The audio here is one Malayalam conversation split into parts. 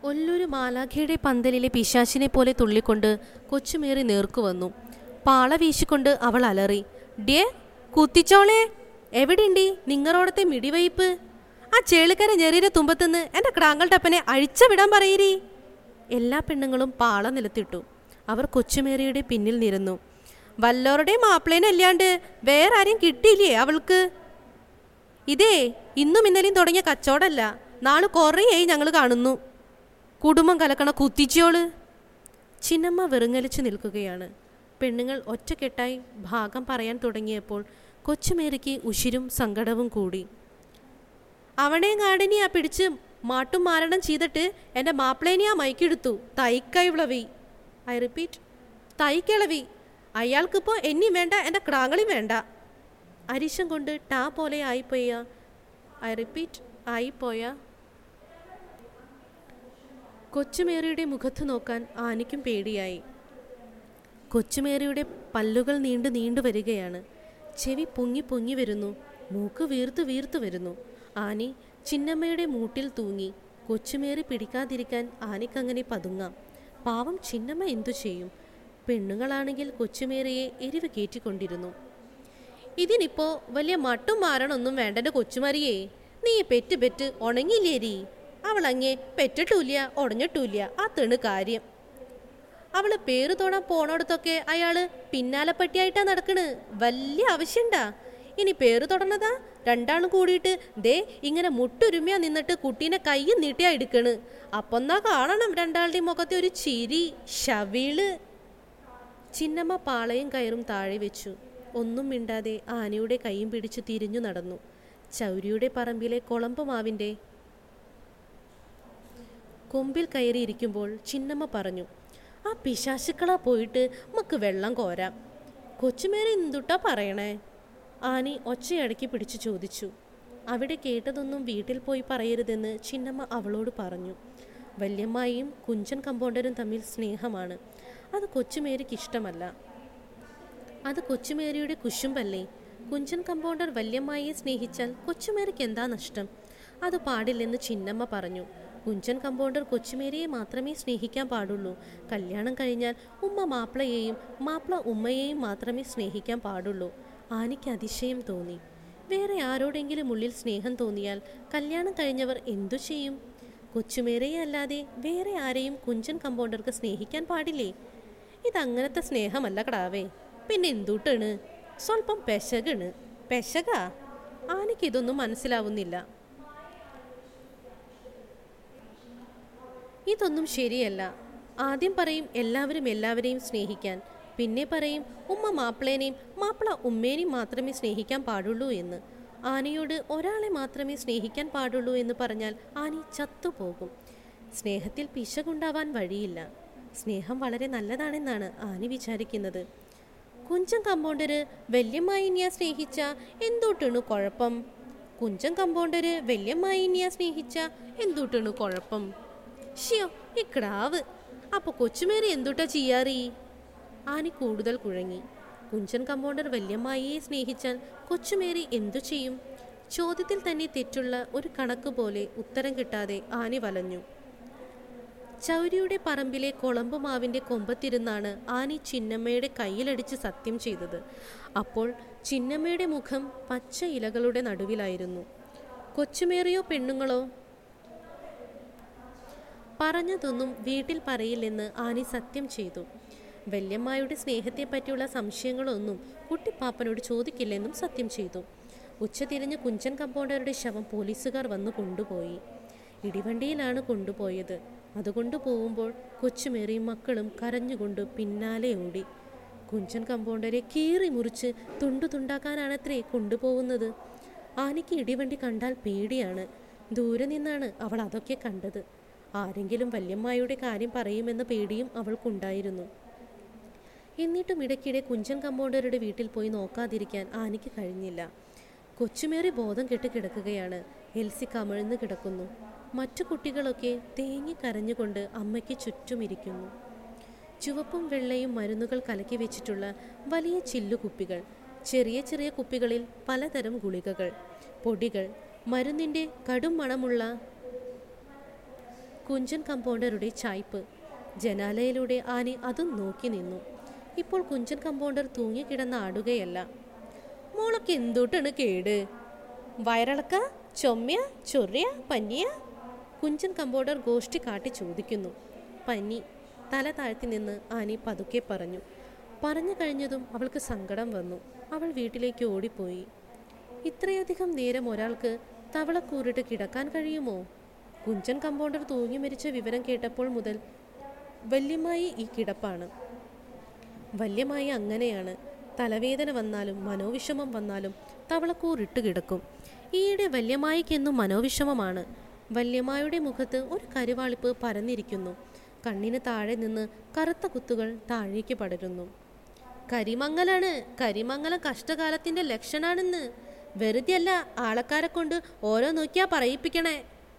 ഒല്ലൂര് മാലാഖയുടെ പന്തലിലെ പിശാശിനെ പോലെ തുള്ളിക്കൊണ്ട് കൊച്ചുമേറി നേർക്കു വന്നു പാള വീശിക്കൊണ്ട് അവൾ അലറി ഡേ കുത്തിച്ചോളെ എവിടെയുണ്ടി നിങ്ങളോടത്തെ മിടിവയ്പ് ആ ചേളിക്കര ഞെറിയുടെ തുമ്പത്തുനിന്ന് എൻ്റെ ക്രാങ്കൾട്ടപ്പനെ അഴിച്ച വിടാൻ പറയിരി എല്ലാ പെണ്ണുങ്ങളും പാള നിലത്തിട്ടു അവർ കൊച്ചുമേറിയുടെ പിന്നിൽ നിരന്നു വല്ലോരുടെയും മാപ്പിളേനല്ലാണ്ട് വേറെ ആരെയും കിട്ടിയില്ലേ അവൾക്ക് ഇതേ ഇന്നും ഇന്നലെയും തുടങ്ങിയ കച്ചവടമല്ല നാള് കുറേയായി ഞങ്ങൾ കാണുന്നു കുടുംബം കലക്കണ കുത്തിച്ചോള് ചിന്നമ്മ വെറുങ്ങലിച്ചു നിൽക്കുകയാണ് പെണ്ണുങ്ങൾ ഒറ്റക്കെട്ടായി ഭാഗം പറയാൻ തുടങ്ങിയപ്പോൾ കൊച്ചുമേരിക്ക് ഉശിരും സങ്കടവും കൂടി അവനെ കാടിനെയാ പിടിച്ച് മാട്ടും മാരണം ചെയ്തിട്ട് എൻ്റെ മാപ്പിളേനെയാ മയക്കെടുത്തു തൈക്കൈവിളവി ഐ റിപ്പീറ്റ് തൈക്കിളവി അയാൾക്കിപ്പോൾ എന്നി വേണ്ട എൻ്റെ ക്രാങ്ങളി വേണ്ട അരിശം കൊണ്ട് ടാ പോലെ ആയിപ്പോയ ഐ റിപ്പീറ്റ് ആയിപ്പോയ കൊച്ചുമേറിയുടെ മുഖത്ത് നോക്കാൻ ആനിക്കും പേടിയായി കൊച്ചുമേറിയുടെ പല്ലുകൾ നീണ്ടു നീണ്ടു വരികയാണ് ചെവി പൊങ്ങി പൊങ്ങി വരുന്നു മൂക്ക് വീർത്തു വീർത്തു വരുന്നു ആനി ചിന്നമ്മയുടെ മൂട്ടിൽ തൂങ്ങി കൊച്ചുമേറി പിടിക്കാതിരിക്കാൻ ആനിക്കങ്ങനെ പതുങ്ങാം പാവം ചിന്നമ്മ എന്തു ചെയ്യും പെണ്ണുങ്ങളാണെങ്കിൽ കൊച്ചുമേറിയെ എരിവ് കയറ്റിക്കൊണ്ടിരുന്നു ഇതിനിപ്പോ വലിയ മട്ടും മാറണൊന്നും വേണ്ടെന്റെ കൊച്ചുമറിയേ നീ പെറ്റ് പെറ്റ് ഉണങ്ങിയില്ലേരി അവളങ്ങേ പെറ്റിട്ടൂല്ല ഉടഞ്ഞിട്ടൂല്ല ആ തെണ് കാര്യം അവള് പേര് തൊടാൻ പോണോടത്തൊക്കെ അയാള് പിന്നാലെ പട്ടിയായിട്ടാ നടക്കണ് വലിയ ആവശ്യണ്ടാ ഇനി പേര് തൊടണതാ രണ്ടാളും കൂടിയിട്ട് ദേ ഇങ്ങനെ മുട്ടുരുമ്യാ നിന്നിട്ട് കുട്ടീനെ കയ്യും നീട്ടിയാ എടുക്കണ് അപ്പൊന്നാ കാണണം രണ്ടാളുടെയും മുഖത്തെ ഒരു ചിരി ഷവിള് ചിന്നമ്മ പാളയും കയറും താഴെ വെച്ചു ഒന്നും മിണ്ടാതെ ആനയുടെ കൈയും പിടിച്ചു തിരിഞ്ഞു നടന്നു ചൗരിയുടെ പറമ്പിലെ കൊളമ്പ് മാവിൻ്റെ കൊമ്പിൽ കയറിയിരിക്കുമ്പോൾ ചിന്നമ്മ പറഞ്ഞു ആ പിശാശുക്കളാ പോയിട്ട് നമുക്ക് വെള്ളം കോരാം കൊച്ചുമേരെ എന്തുട്ടാ പറയണേ ആനി ഒച്ചയടക്കി പിടിച്ചു ചോദിച്ചു അവിടെ കേട്ടതൊന്നും വീട്ടിൽ പോയി പറയരുതെന്ന് ചിന്നമ്മ അവളോട് പറഞ്ഞു വല്യമ്മായിയും കുഞ്ചൻ കമ്പൗണ്ടരും തമ്മിൽ സ്നേഹമാണ് അത് കൊച്ചുമേരിക്ക് ഇഷ്ടമല്ല അത് കൊച്ചുമേരിയുടെ കുശുമ്പല്ലേ കുഞ്ചൻ കമ്പൗണ്ടർ വല്യമ്മായിയെ സ്നേഹിച്ചാൽ കൊച്ചുമേരിക്ക് എന്താ നഷ്ടം അത് പാടില്ലെന്ന് ചിന്നമ്മ പറഞ്ഞു കുഞ്ചൻ കമ്പൗണ്ടർ കൊച്ചുമേരിയെ മാത്രമേ സ്നേഹിക്കാൻ പാടുള്ളൂ കല്യാണം കഴിഞ്ഞാൽ ഉമ്മ മാപ്പിളയെയും മാപ്പിള ഉമ്മയെയും മാത്രമേ സ്നേഹിക്കാൻ പാടുള്ളൂ ആനിക്ക് അതിശയം തോന്നി വേറെ ആരോടെങ്കിലും ഉള്ളിൽ സ്നേഹം തോന്നിയാൽ കല്യാണം കഴിഞ്ഞവർ എന്തു ചെയ്യും കൊച്ചുമേരയെ അല്ലാതെ വേറെ ആരെയും കുഞ്ചൻ കമ്പൗണ്ടർക്ക് സ്നേഹിക്കാൻ പാടില്ലേ ഇതങ്ങനത്തെ സ്നേഹമല്ല കടാവേ പിന്നെ എന്തുട്ടാണ് സ്വല്പം പെശകാണ് പെശക ആനയ്ക്കിതൊന്നും മനസ്സിലാവുന്നില്ല ഇതൊന്നും ശരിയല്ല ആദ്യം പറയും എല്ലാവരും എല്ലാവരെയും സ്നേഹിക്കാൻ പിന്നെ പറയും ഉമ്മ മാപ്പിളേനെയും മാപ്പിള ഉമ്മേനെയും മാത്രമേ സ്നേഹിക്കാൻ പാടുള്ളൂ എന്ന് ആനയോട് ഒരാളെ മാത്രമേ സ്നേഹിക്കാൻ പാടുള്ളൂ എന്ന് പറഞ്ഞാൽ ആനി ചത്തുപോകും സ്നേഹത്തിൽ പിശകുണ്ടാവാൻ വഴിയില്ല സ്നേഹം വളരെ നല്ലതാണെന്നാണ് ആനി വിചാരിക്കുന്നത് കുഞ്ചൻ കമ്പൗണ്ടര് വല്യമ്മായിനിയെ സ്നേഹിച്ച എന്തൂട്ടാണ് കുഴപ്പം കുഞ്ചൻ കമ്പൗണ്ടര് വല്യമ്മായിനിയെ സ്നേഹിച്ച എന്തൂട്ടാണ് കുഴപ്പം ഷിയോ ഈ ക്രാവ് അപ്പൊ കൊച്ചുമേരി എന്തുട്ടാ ചെയ്യാറി ആനി കൂടുതൽ കുഴങ്ങി കുഞ്ചൻ കമ്പൗണ്ടർ വല്യമ്മായിയെ സ്നേഹിച്ചാൽ കൊച്ചുമേരി എന്തു ചെയ്യും ചോദ്യത്തിൽ തന്നെ തെറ്റുള്ള ഒരു കണക്ക് പോലെ ഉത്തരം കിട്ടാതെ ആനി വലഞ്ഞു ചൗരിയുടെ പറമ്പിലെ കൊളമ്പ് മാവിൻ്റെ കൊമ്പത്തിരുന്നാണ് ആനി ചിന്നമ്മയുടെ കയ്യിലടിച്ച് സത്യം ചെയ്തത് അപ്പോൾ ചിന്നമ്മയുടെ മുഖം പച്ച ഇലകളുടെ നടുവിലായിരുന്നു കൊച്ചുമേറിയോ പെണ്ണുങ്ങളോ പറഞ്ഞതൊന്നും വീട്ടിൽ പറയില്ലെന്ന് ആനി സത്യം ചെയ്തു വല്യമ്മായുടെ സ്നേഹത്തെപ്പറ്റിയുള്ള സംശയങ്ങളൊന്നും കുട്ടിപ്പാപ്പനോട് ചോദിക്കില്ലെന്നും സത്യം ചെയ്തു ഉച്ചതിരിഞ്ഞ് കുഞ്ചൻ കമ്പൗണ്ടറുടെ ശവം പോലീസുകാർ വന്നു കൊണ്ടുപോയി ഇടിവണ്ടിയിലാണ് കൊണ്ടുപോയത് അതുകൊണ്ട് പോകുമ്പോൾ കൊച്ചുമേറിയും മക്കളും കരഞ്ഞുകൊണ്ട് പിന്നാലെ ഓടി കുഞ്ചൻ കമ്പൗണ്ടരെ കീറി മുറിച്ച് തുണ്ടു തുണ്ടാക്കാനാണത്രേ കൊണ്ടുപോകുന്നത് ആനയ്ക്ക് ഇടിവണ്ടി കണ്ടാൽ പേടിയാണ് ദൂരെ നിന്നാണ് അവൾ അതൊക്കെ കണ്ടത് ആരെങ്കിലും വല്യമ്മായുടെ കാര്യം പറയുമെന്ന പേടിയും അവൾക്കുണ്ടായിരുന്നു എന്നിട്ടും ഇടയ്ക്കിടെ കുഞ്ചൻ കമ്പൗണ്ടറുടെ വീട്ടിൽ പോയി നോക്കാതിരിക്കാൻ ആനയ്ക്ക് കഴിഞ്ഞില്ല കൊച്ചുമേറി ബോധം കെട്ട് കിടക്കുകയാണ് എൽസി കമിഴ്ന്ന് കിടക്കുന്നു മറ്റു കുട്ടികളൊക്കെ തേങ്ങി കരഞ്ഞുകൊണ്ട് അമ്മയ്ക്ക് ചുറ്റുമിരിക്കുന്നു ചുവപ്പും വെള്ളയും മരുന്നുകൾ കലക്കി വെച്ചിട്ടുള്ള വലിയ ചില്ലുകുപ്പികൾ ചെറിയ ചെറിയ കുപ്പികളിൽ പലതരം ഗുളികകൾ പൊടികൾ മരുന്നിൻ്റെ കടും മണമുള്ള കുഞ്ചൻ കമ്പൗണ്ടറുടെ ചായ്പ് ജനാലയിലൂടെ ആനി അതും നോക്കി നിന്നു ഇപ്പോൾ കുഞ്ചൻ കമ്പൗണ്ടർ തൂങ്ങിക്കിടന്ന് ആടുകയല്ല മോളൊക്കെ എന്തുട്ടാണ് കേട് വയറിളക്ക ചൊമ്മയ ചൊറിയ പനിയ കുഞ്ചൻ കമ്പൗണ്ടർ ഗോഷ്ഠി കാട്ടി ചോദിക്കുന്നു പനി തല താഴ്ത്തി നിന്ന് ആനി പതുക്കെ പറഞ്ഞു പറഞ്ഞു കഴിഞ്ഞതും അവൾക്ക് സങ്കടം വന്നു അവൾ വീട്ടിലേക്ക് ഓടിപ്പോയി ഇത്രയധികം നേരം ഒരാൾക്ക് തവളക്കൂറിട്ട് കിടക്കാൻ കഴിയുമോ കുഞ്ചൻ കമ്പൗണ്ടർ തൂങ്ങി മരിച്ച വിവരം കേട്ടപ്പോൾ മുതൽ വല്യമായി ഈ കിടപ്പാണ് വല്യമായി അങ്ങനെയാണ് തലവേദന വന്നാലും മനോവിഷമം വന്നാലും തവളക്കൂറിട്ട് കിടക്കും ഈയിടെ വല്യമായിക്കെന്നും മനോവിഷമമാണ് വല്യമായുടെ മുഖത്ത് ഒരു കരുവാളിപ്പ് പരന്നിരിക്കുന്നു കണ്ണിന് താഴെ നിന്ന് കറുത്ത കുത്തുകൾ താഴേക്ക് പടരുന്നു കരിമങ്ങലാണ് കരിമങ്ങലം കഷ്ടകാലത്തിന്റെ ലക്ഷണാണെന്ന് വെറുതെ അല്ല ആളക്കാരെ കൊണ്ട് ഓരോ നോക്കിയാ പറയിപ്പിക്കണേ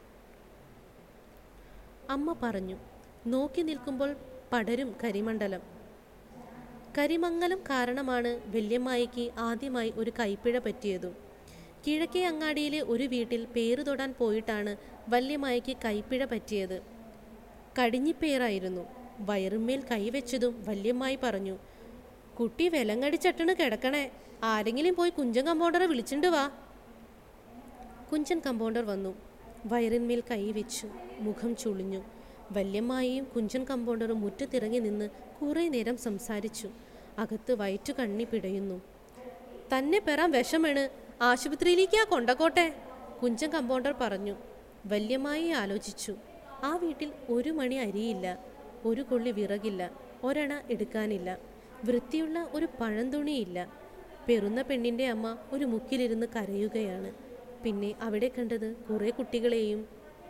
അമ്മ പറഞ്ഞു നോക്കി നിൽക്കുമ്പോൾ പടരും കരിമണ്ഡലം കരിമംഗലം കാരണമാണ് വല്യമ്മായിക്ക് ആദ്യമായി ഒരു കൈപ്പിഴ പറ്റിയതും കിഴക്കേ അങ്ങാടിയിലെ ഒരു വീട്ടിൽ പേര് തൊടാൻ പോയിട്ടാണ് വല്യമ്മായിക്ക് കൈപ്പിഴ പറ്റിയത് കടിഞ്ഞിപ്പേറായിരുന്നു വയറുമേൽ കൈവച്ചതും വല്യമ്മായി പറഞ്ഞു കുട്ടി വിലങ്ങടിച്ചട്ടണ് കിടക്കണേ ആരെങ്കിലും പോയി കുഞ്ചൻ കമ്പൗണ്ടറെ വിളിച്ചിണ്ട് വാ കുഞ്ചൻ കമ്പൗണ്ടർ വന്നു വയറിന്മേൽ കൈവച്ചു മുഖം ചുളിഞ്ഞു വല്യമ്മായിയും കുഞ്ചൻ കമ്പൗണ്ടറും മുറ്റത്തിറങ്ങി നിന്ന് കുറേ നേരം സംസാരിച്ചു അകത്ത് വയറ്റു കണ്ണി പിടയുന്നു തന്നെ പെറാൻ വിഷമാണ് ആശുപത്രിയിലേക്കാ കൊണ്ടക്കോട്ടെ കുഞ്ചൻ കമ്പൗണ്ടർ പറഞ്ഞു വല്യമ്മായി ആലോചിച്ചു ആ വീട്ടിൽ ഒരു മണി അരിയില്ല ഒരു കൊള്ളി വിറകില്ല ഒരണ എടുക്കാനില്ല വൃത്തിയുള്ള ഒരു പഴന്തുണിയില്ല പെറുന്ന പെണ്ണിൻ്റെ അമ്മ ഒരു മുക്കിലിരുന്ന് കരയുകയാണ് പിന്നെ അവിടെ കണ്ടത് കുറേ കുട്ടികളെയും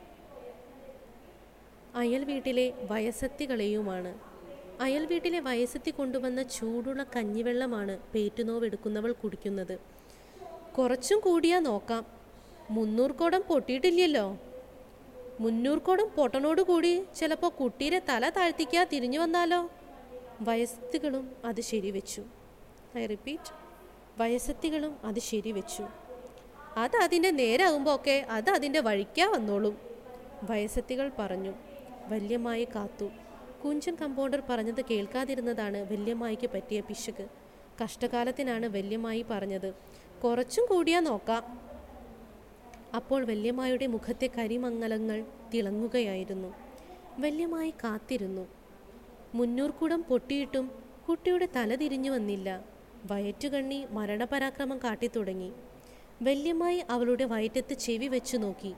അയൽ വീട്ടിലെ വയസ്സത്തികളെയുമാണ് അയൽ വീട്ടിലെ വയസ്സത്തി കൊണ്ടുവന്ന ചൂടുള്ള കഞ്ഞിവെള്ളമാണ് പേറ്റുനോവെടുക്കുന്നവൾ കുടിക്കുന്നത് കുറച്ചും കൂടിയാ നോക്കാം മുന്നൂറ് കുടം പൊട്ടിയിട്ടില്ലല്ലോ മുന്നൂറ് കുടം പൊട്ടനോട് കൂടി ചിലപ്പോൾ കുട്ടിയുടെ തല താഴ്ത്തിക്കാ തിരിഞ്ഞു വന്നാലോ വയസ്സത്തികളും അത് ശരിവെച്ചു ഐ റിപ്പീറ്റ് വയസ്സത്തികളും അത് ശരിവെച്ചു അത് അതിൻ്റെ നേരാകുമ്പോൾ ഒക്കെ അത് അതിൻ്റെ വഴിക്കാ വന്നോളും വയസ്സത്തികൾ പറഞ്ഞു വല്യമായി കാത്തു കുഞ്ചൻ കമ്പൗണ്ടർ പറഞ്ഞത് കേൾക്കാതിരുന്നതാണ് വല്യമ്മായിക്ക് പറ്റിയ പിശക് കഷ്ടകാലത്തിനാണ് വല്യമ്മായി പറഞ്ഞത് കുറച്ചും കൂടിയാ നോക്കാം അപ്പോൾ വല്യമ്മായുടെ മുഖത്തെ കരിമങ്ങലങ്ങൾ തിളങ്ങുകയായിരുന്നു വല്യമായി കാത്തിരുന്നു മുന്നൂർക്കുടം പൊട്ടിയിട്ടും കുട്ടിയുടെ തല തിരിഞ്ഞു വന്നില്ല വയറ്റുകണ്ണി മരണപരാക്രമം കാട്ടിത്തുടങ്ങി വല്യമ്മായി അവളുടെ വയറ്റത്ത് ചെവി വെച്ചു നോക്കി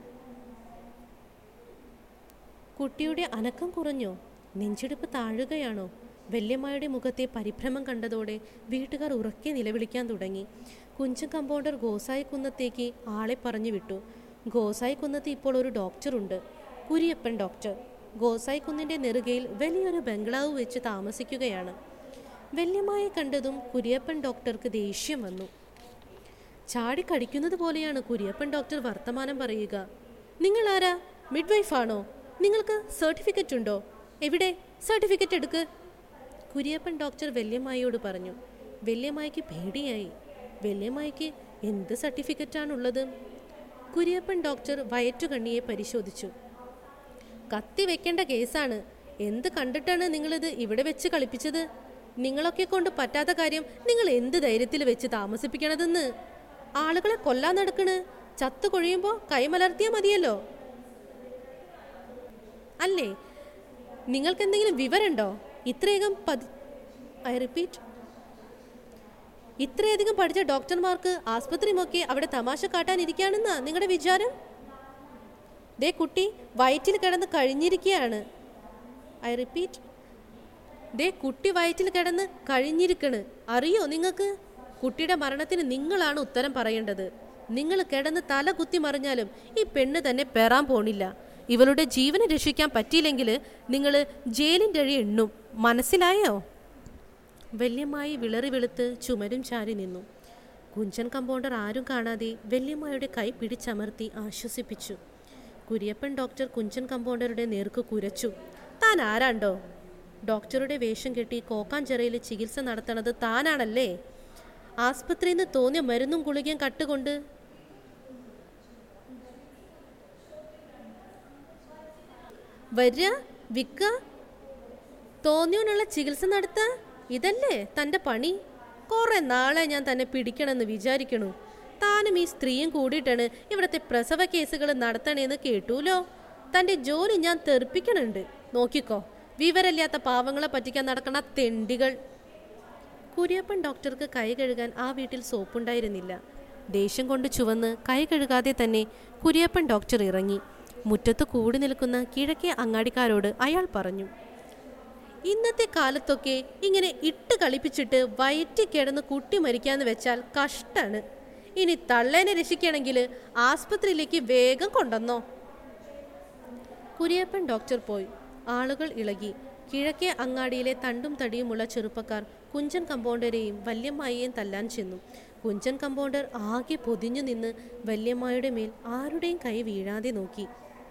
കുട്ടിയുടെ അനക്കം കുറഞ്ഞോ നെഞ്ചെടുപ്പ് താഴുകയാണോ വല്യമ്മായുടെ മുഖത്തെ പരിഭ്രമം കണ്ടതോടെ വീട്ടുകാർ ഉറക്കെ നിലവിളിക്കാൻ തുടങ്ങി കുഞ്ചൻ കമ്പൗണ്ടർ ഗോസായി കുന്നത്തേക്ക് ആളെ പറഞ്ഞു വിട്ടു ഗോസായി കുന്നത്ത് ഇപ്പോൾ ഒരു ഡോക്ടറുണ്ട് കുരിയപ്പൻ ഡോക്ടർ ഗോസായി കുന്നിൻ്റെ നെറുകയിൽ വലിയൊരു ബംഗ്ലാവ് വെച്ച് താമസിക്കുകയാണ് വല്യമ്മായി കണ്ടതും കുരിയപ്പൻ ഡോക്ടർക്ക് ദേഷ്യം വന്നു ചാടിക്കടിക്കുന്നത് പോലെയാണ് കുരിയപ്പൻ ഡോക്ടർ വർത്തമാനം പറയുക നിങ്ങൾ ആരാ മിഡ്വൈഫാണോ നിങ്ങൾക്ക് സർട്ടിഫിക്കറ്റ് ഉണ്ടോ എവിടെ സർട്ടിഫിക്കറ്റ് എടുക്ക് കുരിയപ്പൻ ഡോക്ടർ വല്യമ്മായിയോട് പറഞ്ഞു വല്യമ്മായിക്ക് പേടിയായി വല്യമ്മായിക്ക് എന്ത് സർട്ടിഫിക്കറ്റാണുള്ളത് കുരിയപ്പൻ ഡോക്ടർ വയറ്റുകണ്ണിയെ പരിശോധിച്ചു കത്തി വെക്കേണ്ട കേസാണ് എന്ത് കണ്ടിട്ടാണ് നിങ്ങളിത് ഇവിടെ വെച്ച് കളിപ്പിച്ചത് നിങ്ങളൊക്കെ കൊണ്ട് പറ്റാത്ത കാര്യം നിങ്ങൾ എന്ത് ധൈര്യത്തിൽ വെച്ച് താമസിപ്പിക്കണതെന്ന് ആളുകളെ കൊല്ലാൻ നടക്കണ് ചത്തു കൊഴിയുമ്പോൾ കൈമലർത്തിയാൽ മതിയല്ലോ അല്ലേ നിങ്ങൾക്ക് എന്തെങ്കിലും വിവരമുണ്ടോ ഇത്രയധികം പതി ഐ റിപ്പീറ്റ് ഇത്രയധികം പഠിച്ച ഡോക്ടർമാർക്ക് ആസ്പത്രിയുമൊക്കെ അവിടെ തമാശ കാട്ടാനിരിക്കുകയാണെന്നാ നിങ്ങളുടെ വിചാരം ദേ കുട്ടി വയറ്റിൽ കിടന്ന് കഴിഞ്ഞിരിക്കുകയാണ് ഐ റിപ്പീറ്റ് ദേ കുട്ടി വയറ്റിൽ കിടന്ന് കഴിഞ്ഞിരിക്കണ് അറിയോ നിങ്ങൾക്ക് കുട്ടിയുടെ മരണത്തിന് നിങ്ങളാണ് ഉത്തരം പറയേണ്ടത് നിങ്ങൾ കിടന്ന് തല കുത്തി മറിഞ്ഞാലും ഈ പെണ്ണ് തന്നെ പെറാൻ പോണില്ല ഇവളുടെ ജീവനെ രക്ഷിക്കാൻ പറ്റിയില്ലെങ്കിൽ നിങ്ങൾ ജയിലിൻ്റെ അഴി എണ്ണും മനസ്സിലായോ വല്യമ്മായി വിളറി വെളുത്ത് ചുമരും ചാരി നിന്നു കുഞ്ചൻ കമ്പൗണ്ടർ ആരും കാണാതെ വല്യമ്മായുടെ കൈ പിടിച്ചമർത്തി ആശ്വസിപ്പിച്ചു കുര്യപ്പൻ ഡോക്ടർ കുഞ്ചൻ കമ്പൗണ്ടറുടെ നേർക്ക് കുരച്ചു താൻ ആരാണ്ടോ ഡോക്ടറുടെ വേഷം കെട്ടി കോക്കാഞ്ചിറയിൽ ചികിത്സ നടത്തണത് താനാണല്ലേ ആസ്പത്രിയിൽ നിന്ന് തോന്നിയ മരുന്നും ഗുളികയും കട്ടുകൊണ്ട് വരിക വിൽക്ക തോന്നിയോനുള്ള ചികിത്സ നടത്ത ഇതല്ലേ തൻ്റെ പണി കുറെ നാളെ ഞാൻ തന്നെ പിടിക്കണമെന്ന് വിചാരിക്കണു താനും ഈ സ്ത്രീയും കൂടിയിട്ടാണ് ഇവിടുത്തെ പ്രസവ കേസുകൾ നടത്തണേന്ന് കേട്ടൂലോ തൻ്റെ ജോലി ഞാൻ തെറിപ്പിക്കണുണ്ട് നോക്കിക്കോ വിവരമില്ലാത്ത പാവങ്ങളെ പറ്റിക്കാൻ നടക്കണ തെണ്ടികൾ കുര്യപ്പൻ ഡോക്ടർക്ക് കൈ കഴുകാൻ ആ വീട്ടിൽ സോപ്പുണ്ടായിരുന്നില്ല ദേഷ്യം കൊണ്ട് ചുവന്ന് കൈ കഴുകാതെ തന്നെ കുര്യപ്പൻ ഡോക്ടർ ഇറങ്ങി മുറ്റത്ത് കൂടി നിൽക്കുന്ന കിഴക്കേ അങ്ങാടിക്കാരോട് അയാൾ പറഞ്ഞു ഇന്നത്തെ കാലത്തൊക്കെ ഇങ്ങനെ ഇട്ട് കളിപ്പിച്ചിട്ട് വയറ്റി കിടന്ന് കുട്ടി മരിക്കാന്ന് വെച്ചാൽ കഷ്ടാണ് ഇനി തള്ളേനെ രക്ഷിക്കണമെങ്കിൽ ആസ്പത്രിയിലേക്ക് വേഗം കൊണ്ടുവന്നോ കുര്യപ്പൻ ഡോക്ടർ പോയി ആളുകൾ ഇളകി കിഴക്കേ അങ്ങാടിയിലെ തണ്ടും തടിയുമുള്ള ചെറുപ്പക്കാർ കുഞ്ചൻ കമ്പൗണ്ടരെയും വല്യമ്മായിയെയും തല്ലാൻ ചെന്നു കുഞ്ചൻ കമ്പൗണ്ടർ ആകെ പൊതിഞ്ഞു നിന്ന് വല്യമ്മായുടെ മേൽ ആരുടെയും കൈ വീഴാതെ നോക്കി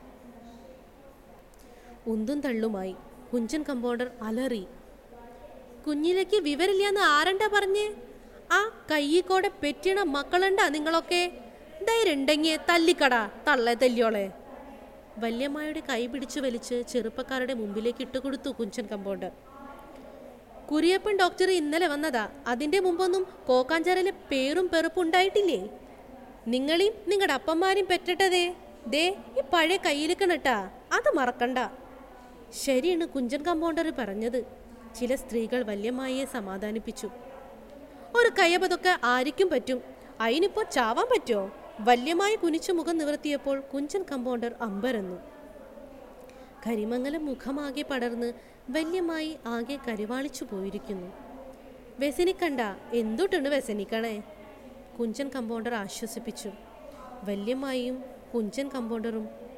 ഉന്തും തള്ളുമായി കുഞ്ചൻ കമ്പൗണ്ടർ അലറി കുഞ്ഞിലേക്ക് വിവരില്ലാന്ന് ആരണ്ടാ പറഞ്ഞേ ആ കയ്യിക്കോടെ പെറ്റിണ മക്കളുണ്ടാ നിങ്ങളൊക്കെ ധൈര്യണ്ടെങ്കിയെ തല്ലിക്കടാ തള്ളെ തല്ലിയോളെ വല്യമ്മയുടെ കൈ പിടിച്ചു വലിച്ച് ചെറുപ്പക്കാരുടെ മുമ്പിലേക്ക് ഇട്ടുകൊടുത്തു കുഞ്ചൻ കമ്പൗണ്ടർ കുരിയപ്പൻ ഡോക്ടർ ഇന്നലെ വന്നതാ അതിന്റെ മുമ്പൊന്നും കോക്കാഞ്ചാറിലെ പേരും പെറുപ്പും ഉണ്ടായിട്ടില്ലേ നിങ്ങളെയും നിങ്ങളുടെ അപ്പന്മാരെയും പെറ്റിട്ടതേ ദേ ഈ പഴയ കയ്യിലിക്കണട്ടാ അത് മറക്കണ്ട ശരിയാണ് കുഞ്ചൻ കമ്പൗണ്ടർ പറഞ്ഞത് ചില സ്ത്രീകൾ വല്യമ്മയെ സമാധാനിപ്പിച്ചു ഒരു കയ്യബതൊക്കെ ആരിക്കും പറ്റും അതിനിപ്പോ ചാവാൻ പറ്റുമോ വല്യമായി കുനിച്ചു മുഖം നിവർത്തിയപ്പോൾ കുഞ്ചൻ കമ്പൗണ്ടർ അമ്പരന്നു കരിമംഗലം മുഖമാകെ പടർന്ന് വല്യമായി ആകെ കരിവാളിച്ചു പോയിരിക്കുന്നു വ്യസനിക്കണ്ട എന്തുട്ടുണ്ട് വ്യസനിക്കണേ കുഞ്ചൻ കമ്പൗണ്ടർ ആശ്വസിപ്പിച്ചു വല്യമായും കുഞ്ചൻ കമ്പൗണ്ടറും